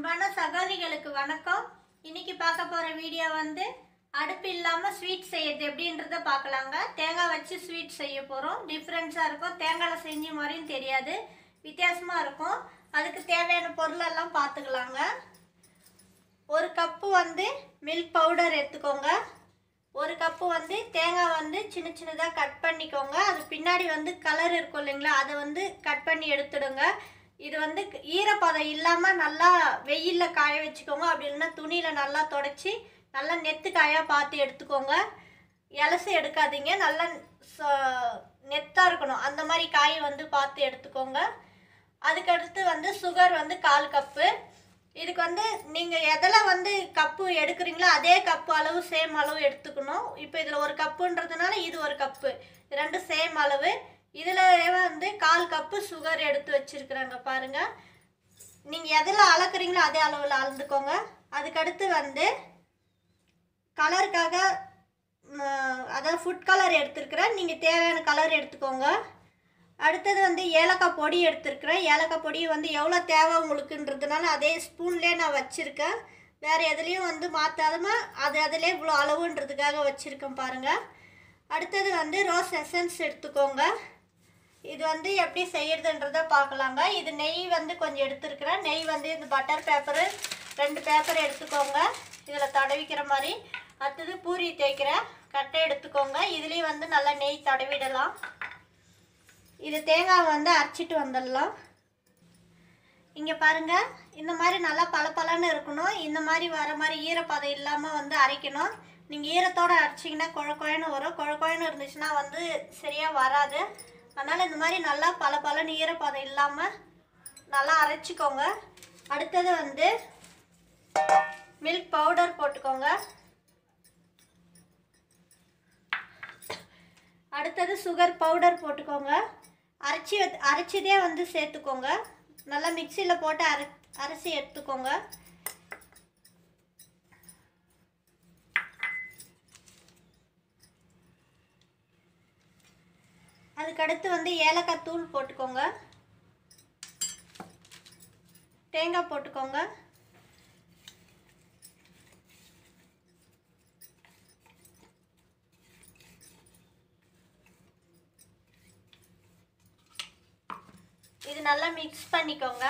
அன்பான சகோதரிகளுக்கு வணக்கம் இன்னைக்கு பார்க்க போற வீடியோ வந்து அடுப்பு இல்லாம ஸ்வீட் செய்யறது எப்படின்றத பார்க்கலாங்க தேங்காய் வச்சு ஸ்வீட் செய்ய போறோம் டிஃப்ரென்ஸா இருக்கும் தேங்காயில் செஞ்ச மாதிரியும் தெரியாது வித்தியாசமா இருக்கும் அதுக்கு தேவையான பொருள் எல்லாம் பார்த்துக்கலாங்க ஒரு கப்பு வந்து மில்க் பவுடர் எடுத்துக்கோங்க ஒரு கப்பு வந்து தேங்காய் வந்து சின்ன சின்னதாக கட் பண்ணிக்கோங்க அது பின்னாடி வந்து கலர் இருக்கும் இல்லைங்களா அதை வந்து கட் பண்ணி எடுத்துடுங்க இது வந்து ஈரப்பதம் இல்லாமல் நல்லா வெயிலில் காய வச்சுக்கோங்க அப்படி இல்லைன்னா துணியில் நல்லா தொடச்சி நல்லா நெத்து காயாக பார்த்து எடுத்துக்கோங்க இலசு எடுக்காதீங்க நல்லா நெத்தாக இருக்கணும் அந்த மாதிரி காய் வந்து பார்த்து எடுத்துக்கோங்க அதுக்கடுத்து வந்து சுகர் வந்து கால் கப்பு இதுக்கு வந்து நீங்கள் எதில் வந்து கப்பு எடுக்கிறீங்களோ அதே கப்பு அளவு சேம் அளவு எடுத்துக்கணும் இப்போ இதில் ஒரு கப்புன்றதுனால இது ஒரு கப்பு இது ரெண்டும் சேம் அளவு இதில் வந்து கால் கப்பு சுகர் எடுத்து வச்சுருக்குறாங்க பாருங்கள் நீங்கள் எதில் அளக்குறீங்களோ அதே அளவில் அளந்துக்கோங்க அதுக்கடுத்து வந்து கலருக்காக ம், அதாவது ஃபுட் கலர் எடுத்துருக்குறேன் நீங்கள் தேவையான கலர் எடுத்துக்கோங்க அடுத்தது வந்து ஏலக்காய் பொடி எடுத்திருக்கிறேன் ஏலக்காய் பொடி வந்து எவ்வளோ தேவை உங்களுக்குன்றதுனால அதே ஸ்பூன்லேயே நான் வச்சுருக்கேன் வேறு எதுலேயும் வந்து மாற்றாதம அது அதிலே இவ்வளோ அளவுன்றதுக்காக வச்சுருக்கேன் பாருங்கள் அடுத்தது வந்து ரோஸ் எசன்ஸ் எடுத்துக்கோங்க இது வந்து எப்படி செய்யறதுன்றத பார்க்கலாங்க இது நெய் வந்து கொஞ்சம் எடுத்துருக்கிறேன் நெய் வந்து இந்த பட்டர் பேப்பரு ரெண்டு பேப்பர் எடுத்துக்கோங்க இதில் தடவிக்கிற மாதிரி அடுத்தது பூரி தேய்க்கிற கட்டை எடுத்துக்கோங்க இதுலேயும் வந்து நல்லா நெய் தடவிடலாம் இது தேங்காய் வந்து அரைச்சிட்டு வந்துடலாம் இங்கே பாருங்க இந்த மாதிரி நல்லா பளபளன்னு இருக்கணும் இந்த மாதிரி வர மாதிரி ஈரப்பதம் இல்லாமல் வந்து அரைக்கணும் நீங்கள் ஈரத்தோடு அரைச்சிங்கன்னா குழ குழன்னு வரும் குழ குழன்னு இருந்துச்சுன்னா வந்து சரியாக வராது அதனால் இந்த மாதிரி நல்லா பளபளன்னு ஈரப்பதம் இல்லாமல் நல்லா அரைச்சிக்கோங்க அடுத்தது வந்து மில்க் பவுடர் போட்டுக்கோங்க அடுத்தது சுகர் பவுடர் போட்டுக்கோங்க அரைச்சி வத்- அரைச்சதே வந்து சேர்த்துக்கோங்க நல்லா மிக்சியில் போட்டு அரை அரைச்சி எடுத்துக்கோங்க அதுக்கடுத்து வந்து ஏலக்காய் தூள் போட்டுக்கோங்க தேங்காய் போட்டுக்கோங்க இது நல்லா மிக்ஸ் பண்ணிக்கோங்க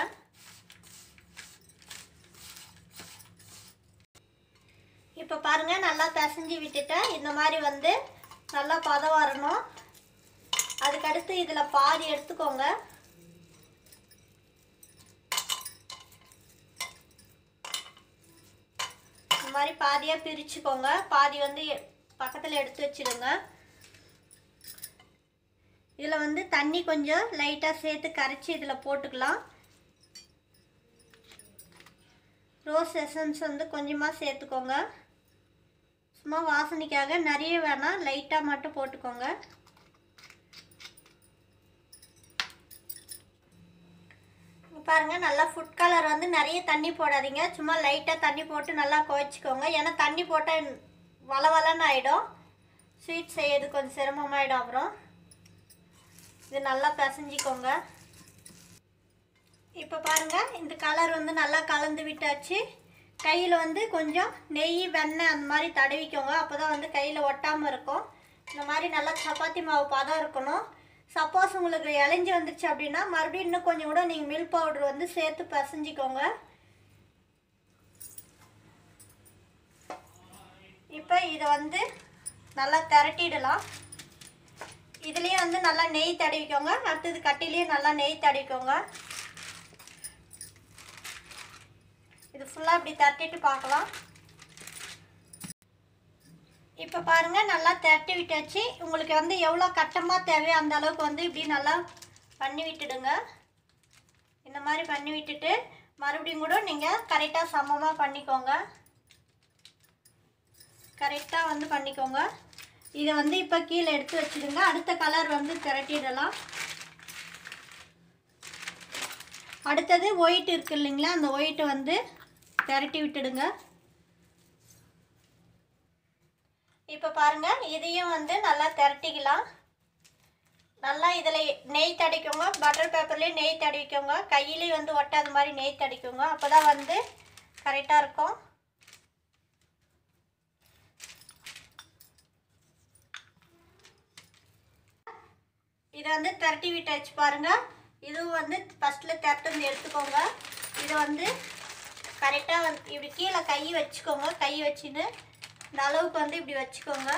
இப்போ பாருங்க நல்லா பிசைஞ்சு விட்டுட்டேன் இந்த மாதிரி வந்து நல்லா பதம் வரணும் அதுக்கடுத்து இதில் பாதி எடுத்துக்கோங்க இந்த மாதிரி பாதியாக பிரிச்சுக்கோங்க பாதி வந்து பக்கத்தில் எடுத்து வச்சிடுங்க இதில் வந்து தண்ணி கொஞ்சம் லைட்டாக சேர்த்து கரைச்சி இதில் போட்டுக்கலாம் ரோஸ் எசன்ஸ் வந்து கொஞ்சமாக சேர்த்துக்கோங்க சும்மா வாசனைக்காக நிறைய வேணாம் லைட்டாக மட்டும் போட்டுக்கோங்க இங்க பாருங்க நல்லா ஃபுட் கலர் வந்து நிறைய தண்ணி போடாதீங்க சும்மா லைட்டாக தண்ணி போட்டு நல்லா குழச்சிக்கோங்க ஏன்னா தண்ணி போட்டால் வளவலன்னு ஆகிடும் ஸ்வீட் செய்யறது கொஞ்சம் சிரமமாயிடும் அப்புறம் இது நல்லா பிசைஞ்சிக்கோங்க இப்போ பாருங்க இந்த கலர் வந்து நல்லா கலந்து விட்டாச்சு கையில் வந்து கொஞ்சம் நெய் வெண்ணெய் அந்த மாதிரி தடவிக்கோங்க அப்போ தான் வந்து கையில் ஒட்டாமல் இருக்கும் இந்த மாதிரி நல்லா சப்பாத்தி மாவு பதம் இருக்கணும் சப்போஸ் உங்களுக்கு இளைஞ்சி வந்துச்சு அப்படின்னா மறுபடியும் இன்னும் கொஞ்சம் கூட நீங்கள் மில்க் பவுடர் வந்து சேர்த்து பிசைஞ்சிக்கோங்க இப்போ இதை வந்து நல்லா திரட்டிடலாம் இதுலேயும் வந்து நல்லா நெய் தடவிக்கோங்க அடுத்தது கட்டிலையும் நல்லா நெய் தடவிக்கோங்க இது ஃபுல்லாக இப்படி தட்டிட்டு பார்க்கலாம் இப்போ பாருங்கள் நல்லா தட்டி விட்டாச்சு உங்களுக்கு வந்து எவ்வளோ கட்டமாக தேவையோ அந்த அளவுக்கு வந்து இப்படி நல்லா பண்ணி விட்டுடுங்க இந்த மாதிரி பண்ணி விட்டுட்டு மறுபடியும் கூட நீங்கள் கரெக்டாக சமமாக பண்ணிக்கோங்க கரெக்டாக வந்து பண்ணிக்கோங்க இதை வந்து இப்போ கீழே எடுத்து வச்சிடுங்க அடுத்த கலர் வந்து திரட்டிடலாம் அடுத்தது ஒயிட் இருக்கு இல்லைங்களா அந்த ஒயிட்டை வந்து திரட்டி விட்டுடுங்க இப்போ பாருங்க இதையும் வந்து நல்லா திரட்டிக்கலாம் நல்லா இதில் நெய் தடிக்கோங்க பட்டர் பேப்பர்லேயும் நெய் தடவிக்கோங்க கையிலையும் வந்து ஒட்டாத மாதிரி நெய் தடிக்கோங்க அப்போ தான் வந்து கரெக்டாக இருக்கும் இதை வந்து திரட்டி விட்டாச்சு பாருங்க இதுவும் வந்து ஃபஸ்ட்டில் திரட்டு வந்து எடுத்துக்கோங்க இதை வந்து கரெக்டாக வந்து இப்படி கீழே கை வச்சுக்கோங்க கை வச்சுன்னு இந்த அளவுக்கு வந்து இப்படி வச்சுக்கோங்க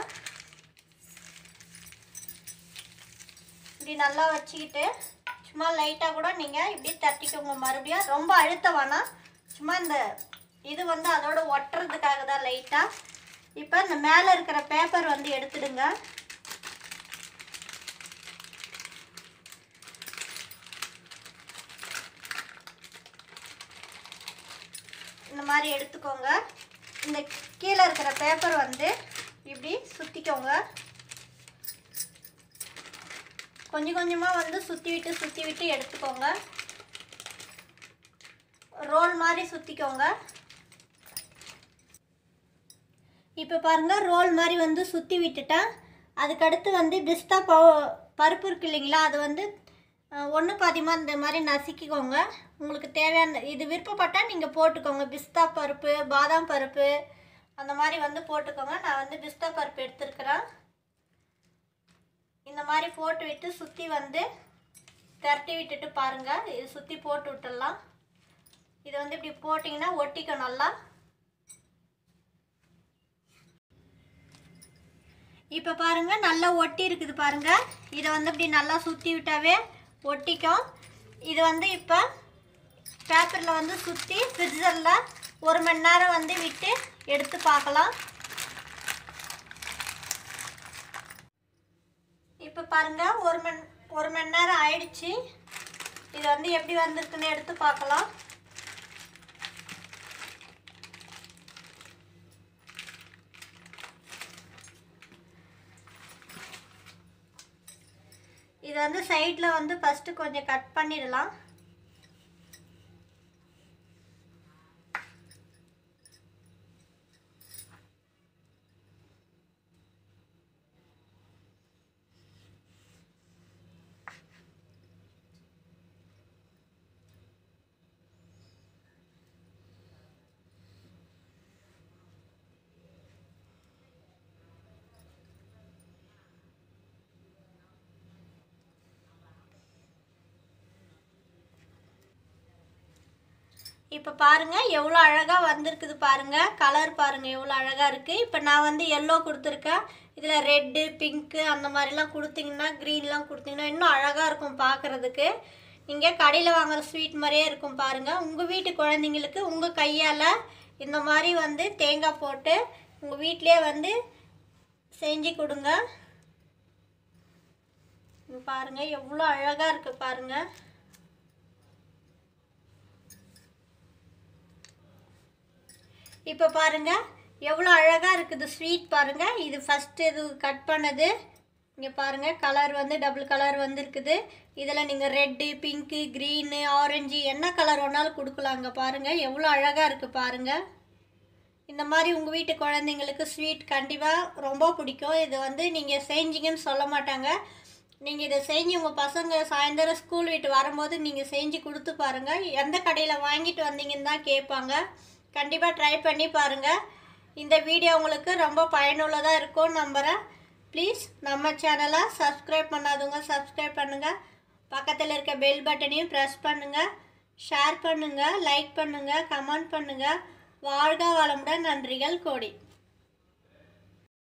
இப்படி நல்லா வச்சுக்கிட்டு சும்மா லைட்டாக கூட நீங்கள் இப்படி தட்டிக்கோங்க மறுபடியும் ரொம்ப அழுத்த வேணாம் சும்மா இந்த இது வந்து அதோட ஒட்டுறதுக்காக தான் லைட்டாக இப்போ இந்த மேலே இருக்கிற பேப்பர் வந்து எடுத்துடுங்க இந்த மாதிரி எடுத்துக்கோங்க இந்த கீழே இருக்கிற பேப்பர் வந்து இப்படி சுற்றிக்கோங்க கொஞ்சம் கொஞ்சமாக வந்து சுற்றி விட்டு சுற்றி விட்டு எடுத்துக்கோங்க ரோல் மாதிரி சுற்றிக்கோங்க இப்போ பாருங்கள் ரோல் மாதிரி வந்து சுற்றி விட்டுட்டேன் அதுக்கடுத்து வந்து பிஸ்தா பவு பருப்பு இருக்கு இல்லைங்களா அது வந்து ஒன்று பாதியமாக இந்த மாதிரி நசுக்கிக்கோங்க உங்களுக்கு தேவையான இது விருப்பப்பட்டால் நீங்கள் போட்டுக்கோங்க பிஸ்தா பருப்பு பாதாம் பருப்பு அந்த மாதிரி வந்து போட்டுக்கோங்க நான் வந்து பிஸ்தா பருப்பு எடுத்துருக்கிறேன் இந்த மாதிரி போட்டு விட்டு சுற்றி வந்து திரட்டி விட்டுட்டு பாருங்கள் இது சுற்றி போட்டு விட்டுடலாம் இது வந்து இப்படி போட்டிங்கன்னா ஒட்டிக்கும் நல்லா இப்போ பாருங்க நல்லா ஒட்டி இருக்குது பாருங்க இதை வந்து இப்படி நல்லா சுற்றி விட்டாவே ஒட்டிக்கும் இது வந்து இப்போ பேப்பரில் வந்து சுற்றி ஃப்ரிட்ஜரில் ஒரு மணி நேரம் வந்து விட்டு எடுத்து பார்க்கலாம் இப்போ பாருங்க ஒரு மணி ஒரு மணி நேரம் ஆயிடுச்சு இது வந்து எப்படி வந்திருக்குன்னு எடுத்து பார்க்கலாம் இது வந்து சைடில் வந்து ஃபஸ்ட்டு கொஞ்சம் கட் பண்ணிடலாம் இப்போ பாருங்க எவ்வளோ அழகாக வந்திருக்குது பாருங்க கலர் பாருங்க எவ்வளோ அழகாக இருக்குது இப்போ நான் வந்து எல்லோ கொடுத்துருக்கேன் இதில் ரெட்டு பிங்க்கு அந்த மாதிரிலாம் கொடுத்தீங்கன்னா க்ரீன்லாம் கொடுத்தீங்கன்னா இன்னும் அழகாக இருக்கும் பார்க்குறதுக்கு நீங்கள் கடையில் வாங்குற ஸ்வீட் மாதிரியே இருக்கும் பாருங்கள் உங்கள் வீட்டு குழந்தைங்களுக்கு உங்கள் கையால் இந்த மாதிரி வந்து தேங்காய் போட்டு உங்கள் வீட்டிலே வந்து செஞ்சு கொடுங்க இங்க பாருங்க எவ்வளோ அழகாக இருக்குது பாருங்கள் இப்போ பாருங்க எவ்வளோ அழகாக இருக்குது ஸ்வீட் பாருங்க இது ஃபஸ்ட்டு இது கட் பண்ணது இங்கே பாருங்க கலர் வந்து டபுள் கலர் வந்துருக்குது இதில் நீங்கள் ரெட்டு பிங்க்கு க்ரீனு ஆரஞ்சு என்ன கலர் வேணாலும் கொடுக்கலாங்க பாருங்க எவ்வளோ அழகாக இருக்குது பாருங்க இந்த மாதிரி உங்கள் வீட்டு குழந்தைங்களுக்கு ஸ்வீட் கண்டிப்பாக ரொம்ப பிடிக்கும் இது வந்து நீங்கள் செஞ்சீங்கன்னு சொல்ல மாட்டாங்க நீங்கள் இதை செஞ்சு உங்கள் பசங்க சாயந்தரம் ஸ்கூல் விட்டு வரும்போது நீங்கள் செஞ்சு கொடுத்து பாருங்கள் எந்த கடையில் வாங்கிட்டு வந்தீங்கன்னு தான் கேட்பாங்க கண்டிப்பாக ட்ரை பண்ணி பாருங்கள் இந்த வீடியோ உங்களுக்கு ரொம்ப பயனுள்ளதாக இருக்கும் நம்புகிறேன் ப்ளீஸ் நம்ம சேனலை சப்ஸ்கிரைப் பண்ணாதவங்க சப்ஸ்கிரைப் பண்ணுங்கள் பக்கத்தில் இருக்க பெல் பட்டனையும் ப்ரெஸ் பண்ணுங்கள் ஷேர் பண்ணுங்கள் லைக் பண்ணுங்கள் கமெண்ட் பண்ணுங்கள் வாழ்க வளமுடன் நன்றிகள் கோடி